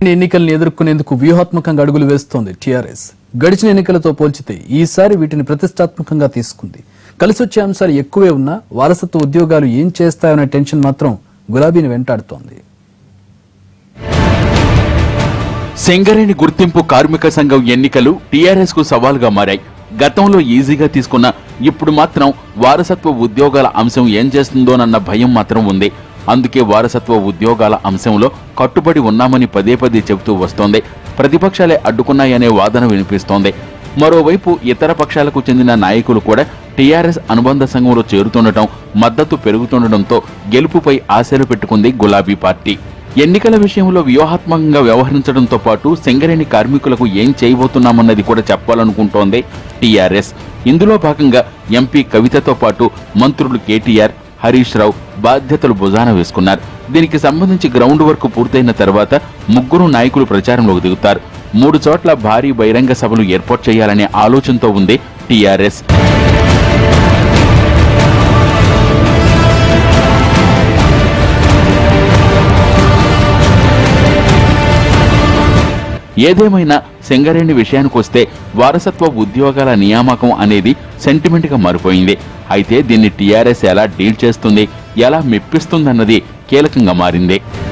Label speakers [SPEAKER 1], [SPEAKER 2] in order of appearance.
[SPEAKER 1] ఎన్నికలను ఎదుర్కొనేందుకు వ్యూహాత్మకంగా అడుగులు వేస్తోంది టీఆర్ఎస్ గడిచిన ఎన్నికలతో పోల్చితే ఈసారి వీటిని ప్రతిష్టాత్మకంగా తీసుకుంది కలిసొచ్చే అంశాలు ఎక్కువే ఉన్నా వారసత్వ ఉద్యోగాలు ఏం చేస్తాయనే టెన్షన్ మాత్రం గులాబీని వెంటాడుతోంది
[SPEAKER 2] సింగరేణి గుర్తింపు కార్మిక సంఘం ఎన్నికలు టీఆర్ఎస్ కు సవాల్గా మారాయి గతంలో ఈజీగా తీసుకున్న ఇప్పుడు మాత్రం వారసత్వ ఉద్యోగాల అంశం ఏం చేస్తుందోనన్న భయం మాత్రం ఉంది అందుకే వారసత్వ ఉద్యోగాల అంశంలో కట్టుబడి ఉన్నామని పదే పదే చెబుతూ వస్తోంది ప్రతిపక్షాలే అడ్డుకున్నాయనే వాదన వినిపిస్తోంది మరోవైపు ఇతర పక్షాలకు చెందిన నాయకులు కూడా టీఆర్ఎస్ అనుబంధ సంఘంలో చేరుతుండటం మద్దతు పెరుగుతుండటంతో గెలుపుపై ఆశలు పెట్టుకుంది గులాబీ పార్టీ ఎన్నికల విషయంలో వ్యూహాత్మకంగా వ్యవహరించడంతో పాటు సింగరేణి కార్మికులకు ఏం చేయబోతున్నామన్నది కూడా చెప్పాలనుకుంటోంది టీఆర్ఎస్ ఇందులో భాగంగా ఎంపీ కవితతో పాటు మంత్రులు కేటీఆర్ హరీష్ రావు బాధ్యతలు భుజాన వేసుకున్నారు దీనికి సంబంధించి గ్రౌండ్ వర్క్ పూర్తయిన తర్వాత ముగ్గురు నాయకులు ప్రచారంలోకి దిగుతారు మూడు చోట్ల భారీ బహిరంగ సభలు ఏర్పాటు చేయాలనే ఆలోచనతో ఉంది టీఆర్ఎస్ ఏదేమైనా సింగరేణి విషయానికొస్తే వారసత్వ ఉద్యోగాల నియామకం అనేది సెంటిమెంట్ గా మారిపోయింది అయితే దీన్ని టీఆర్ఎస్ ఎలా డీల్ చేస్తుంది ఎలా మెప్పిస్తుందన్నది కీలకంగా మారింది